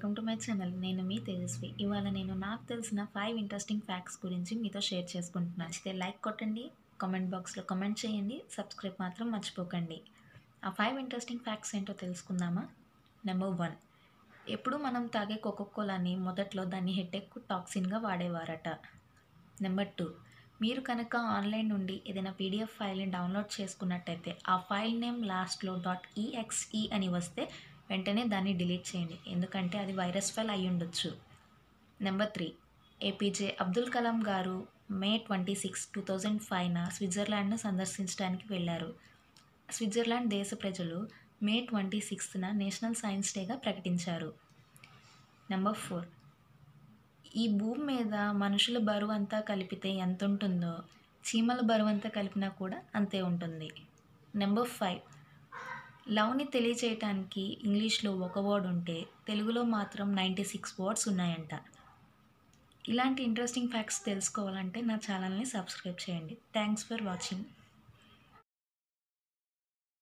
welcome to my channel నేను మీ తేజస్వి ఇవాళ నేను నాకు తెలిసిన ఫైవ్ ఇంట్రెస్టింగ్ ఫ్యాక్ట్స్ గురించి మీతో షేర్ చేసుకుంటున్నాను నచ్చితే లైక్ కొట్టండి కామెంట్ బాక్స్లో కామెంట్ చేయండి సబ్స్క్రైబ్ మాత్రం మర్చిపోకండి ఆ ఫైవ్ ఇంట్రెస్టింగ్ ఫ్యాక్ట్స్ ఏంటో తెలుసుకుందామా నెంబర్ వన్ ఎప్పుడు మనం తాగే కోకోకోలాని మొదట్లో దాన్ని హెడ్ఎక్ టాక్సిన్గా వాడేవారట నెంబర్ టూ మీరు కనుక ఆన్లైన్ నుండి ఏదైనా పీడిఎఫ్ ఫైల్ని డౌన్లోడ్ చేసుకున్నట్టయితే ఆ ఫైల్ నేమ్ లాస్ట్లో డాట్ ఈఎక్స్ఈ అని వస్తే వెంటనే దాన్ని డిలీట్ చేయండి ఎందుకంటే అది వైరస్ ఫైల్ అయి ఉండొచ్చు number three A P J Abdul Kalam గారు May twenty six two thousand ఫైవ్న స్విట్జర్లాండ్ను సందర్శించడానికి వెళ్ళారు స్విట్జర్లాండ్ దేశ ప్రజలు మే ట్వంటీ సిక్స్త్న నేషనల్ సైన్స్ డేగా ప్రకటించారు నెంబర్ ఫోర్ ఈ భూమి మీద మనుషుల బరువు అంతా కలిపితే ఎంత ఉంటుందో చీమల బరువు అంతా కలిపినా కూడా అంతే ఉంటుంది నెంబర్ ఫైవ్ లవ్ని తెలియచేయటానికి ఇంగ్లీష్లో ఒక వర్డ్ ఉంటే తెలుగులో మాత్రం నైంటీ సిక్స్ వర్డ్స్ ఉన్నాయంట ఇలాంటి ఇంట్రెస్టింగ్ ఫ్యాక్ట్స్ తెలుసుకోవాలంటే నా ఛానల్ని సబ్స్క్రైబ్ చేయండి థ్యాంక్స్ ఫర్ వాచింగ్